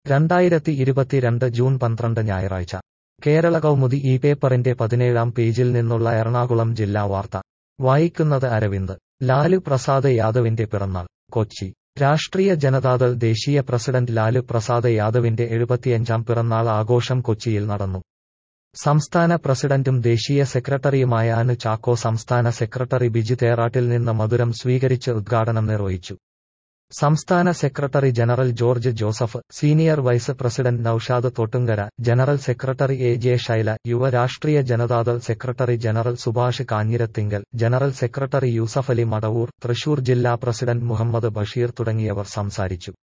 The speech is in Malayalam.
രണ്ടായിരത്തി ഇരുപത്തിരണ്ട് ജൂൺ പന്ത്രണ്ട് ഞായറാഴ്ച കേരള കൗമുദി ഈ പേപ്പറിന്റെ പതിനേഴാം പേജിൽ നിന്നുള്ള എറണാകുളം ജില്ലാ വാർത്ത വായിക്കുന്നത് അരവിന്ദ് ലാലു പ്രസാദ് യാദവിന്റെ പിറന്നാൾ കൊച്ചി രാഷ്ട്രീയ ജനതാദൾ ദേശീയ പ്രസിഡന്റ് ലാലു പ്രസാദ് യാദവിന്റെ എഴുപത്തിയഞ്ചാം പിറന്നാൾ ആഘോഷം കൊച്ചിയിൽ നടന്നു സംസ്ഥാന പ്രസിഡന്റും ദേശീയ സെക്രട്ടറിയുമായ അനു ചാക്കോ സംസ്ഥാന സെക്രട്ടറി ബിജു തേറാട്ടിൽ നിന്ന് മധുരം സ്വീകരിച്ച് ഉദ്ഘാടനം നിർവഹിച്ചു സംസ്ഥാന secretary general George Joseph senior vice president Naushad Thottunkara general secretary A J Shaila Yuva Rashtriya Janata Dal secretary general Subhash Kanjirathingal general secretary Yusuf Ali Madavoor Thrissur ജില്ലാ പ്രസിഡന്റ് മുഹമ്മദ് ബഷീർ തുടങ്ങിയവർ സംസാരിച്ചു